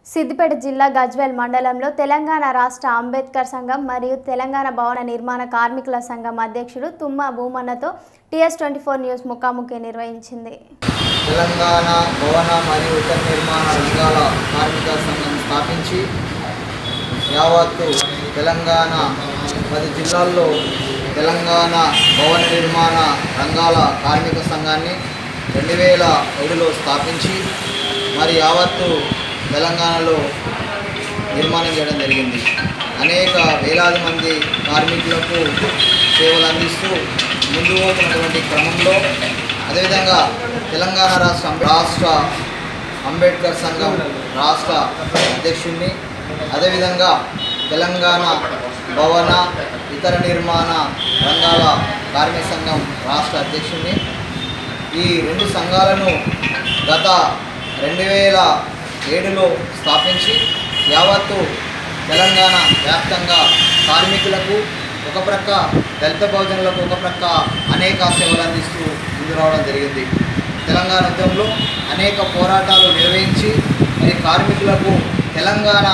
సిద్దిపేట జిల్లా గజ్వేల్ మండలంలో తెలంగాణ రాష్ట్ర అంబేద్కర్ సంఘం మరియు తెలంగాణ భవన నిర్మాణ కార్మికుల సంఘం అధ్యక్షుడు తుమ్మ భూమన్నతో టీఎస్ ట్వంటీ ఫోర్ న్యూస్ ముఖాముఖి నిర్వహించింది తెలంగాణ భవన మరియు ఇతర నిర్మాణ రంగాల కార్మిక సంఘం స్థాపించి యావత్తు తెలంగాణ పది జిల్లాల్లో తెలంగాణ భవన నిర్మాణ రంగాల కార్మిక సంఘాన్ని రెండు వేల ఏడులో స్థాపించి మరి యావత్తు తెలంగాణలో నిర్మాణం చేయడం జరిగింది అనేక వేలాది మంది కార్మికులకు సేవలు అందిస్తూ ముందు పోతున్నటువంటి క్రమంలో అదేవిధంగా తెలంగాణ రాష్ట్ర రాష్ట్ర అంబేద్కర్ సంఘం రాష్ట్ర అధ్యక్షుడిని అదేవిధంగా తెలంగాణ భవన ఇతర నిర్మాణ రంగాల కార్మిక సంఘం రాష్ట్ర అధ్యక్షుడిని ఈ రెండు సంఘాలను గత రెండు వేల ఏడులో స్థాపించి యావత్తు తెలంగాణ వ్యాప్తంగా కార్మికులకు ఒక ప్రక్క దళిత బహుజనులకు ఒక ప్రక్క అనేక సేవలు అందిస్తూ ముందు రావడం జరిగింది తెలంగాణ ఉద్యమంలో అనేక పోరాటాలు నిర్వహించి మరి కార్మికులకు తెలంగాణ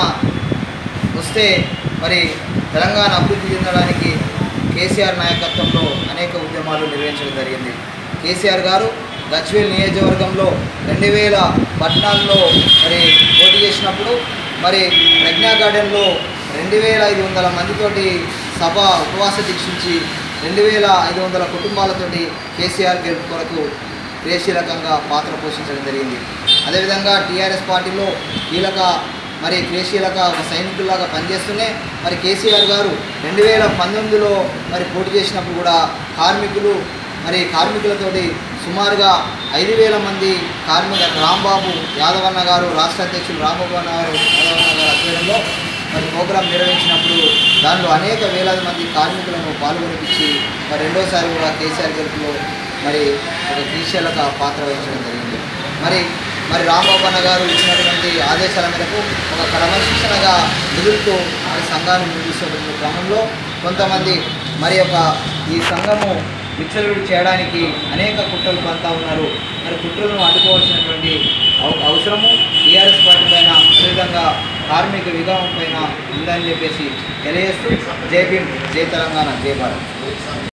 వస్తే మరి తెలంగాణ అభివృద్ధి చెందడానికి కేసీఆర్ నాయకత్వంలో అనేక ఉద్యమాలు నిర్వహించడం జరిగింది కేసీఆర్ గారు గజ్వేల్ నియోజకవర్గంలో రెండు వేల పద్నాలుగులో మరి పోటీ చేసినప్పుడు మరి ప్రజ్ఞా గార్డెన్లో రెండు వేల ఐదు వందల మందితోటి సభ ఉపవాస దీక్షించి రెండు వేల ఐదు వందల కుటుంబాలతోటి కేసీఆర్ గెలుపు కొరకు క్రియాశీలకంగా పాత్ర పోషించడం జరిగింది అదేవిధంగా టీఆర్ఎస్ పార్టీలో కీలక మరి క్రియాశీలక ఒక సైనికుల్లాగా పనిచేస్తూనే మరి కేసీఆర్ గారు రెండు వేల పంతొమ్మిదిలో మరి పోటీ చేసినప్పుడు కూడా కార్మికులు మరి కార్మికులతోటి సుమారుగా ఐదు వేల మంది కార్మిక రాంబాబు యాదవన్న గారు రాష్ట్ర అధ్యక్షులు రాంబాబు అన్న గారు యాదవన్న గారు ఆధ్వర్యంలో మరి ప్రోగ్రాం నిర్వహించినప్పుడు దానిలో అనేక వేలాది మంది కార్మికులను పాల్గొనిపించి మరి రెండోసారి కూడా కేసీఆర్ గెలుపులో మరి ఒక క్రీషాలక పాత్ర వహించడం జరిగింది మరి మరి రాంబాబు అన్న గారు ఇచ్చినటువంటి ఆదేశాల మేరకు ఒక క్రమశిక్షణగా నిధులతో మరి సంఘాన్ని ముందుస్తున్న క్రమంలో కొంతమంది మరి యొక్క ఈ సంఘము విచ్చలవిడి చేయడానికి అనేక కుట్రలు పంతా ఉన్నారు మరి కుట్రలను అడ్డుకోవాల్సినటువంటి అవ- అవసరము టీఆర్ఎస్ పార్టీ పైన అదేవిధంగా కార్మిక విధానం పైన ఉందని చెప్పేసి తెలియజేస్తూ జై భీమ్ జై తెలంగాణ జై భారత్